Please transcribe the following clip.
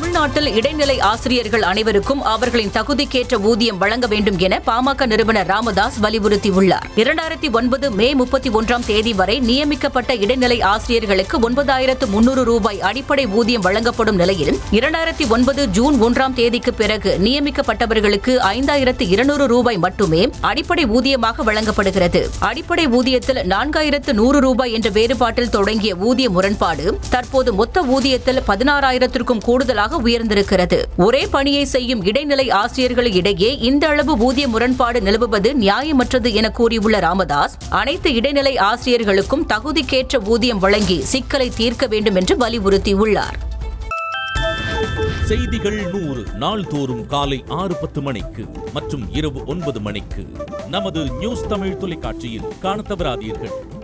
தமிழ்நாட்டில் இடைநிலை ஆசிரியர்கள் அனைவருக்கும் அவர்களின் தகுதிக்கேற்ற ஊதியம் வழங்க வேண்டும் என பாமக நிறுவனர் ராமதாஸ் வலியுறுத்தியுள்ளார் இரண்டாயிரத்தி ஒன்பது மே முப்பத்தி ஒன்றாம் தேதி வரை நியமிக்கப்பட்ட இடைநிலை ஆசிரியர்களுக்கு ஒன்பதாயிரத்து முன்னூறு ரூபாய் அடிப்படை ஊதியம் வழங்கப்படும் நிலையில் இரண்டாயிரத்தி ஒன்பது ஜூன் ஒன்றாம் தேதிக்கு பிறகு நியமிக்கப்பட்டவர்களுக்கு ஐந்தாயிரத்து இருநூறு ரூபாய் மட்டுமே அடிப்படை ஊதியமாக வழங்கப்படுகிறது அடிப்படை ஊதியத்தில் நான்காயிரத்து நூறு ரூபாய் என்ற வேறுபாட்டில் தொடங்கிய ஊதிய முரண்பாடு தற்போது மொத்த ஊதியத்தில் பதினாறாயிரத்திற்கும் கூடுதலாக உயர்ந்திருக்கிறது ஒரே பணியை செய்யும் இடைநிலை ஆசிரியர்கள் இடையே இந்த அளவு ஊதிய முரண்பாடு நிலவுவது நியாயமற்றது என கூறியுள்ள ராமதாஸ் அனைத்து இடைநிலை ஆசிரியர்களுக்கும் தகுதிக்கேற்ற ஊதியம் வழங்கி சிக்கலை தீர்க்க வேண்டும் என்று வலியுறுத்தியுள்ளார் செய்திகள் நூறு நாள்தோறும் காலை ஆறு பத்து மணிக்கு மற்றும் இரவு ஒன்பது மணிக்கு நமது நியூஸ் தமிழ் தொலைக்காட்சியில் காணத் தவறாதீர்கள்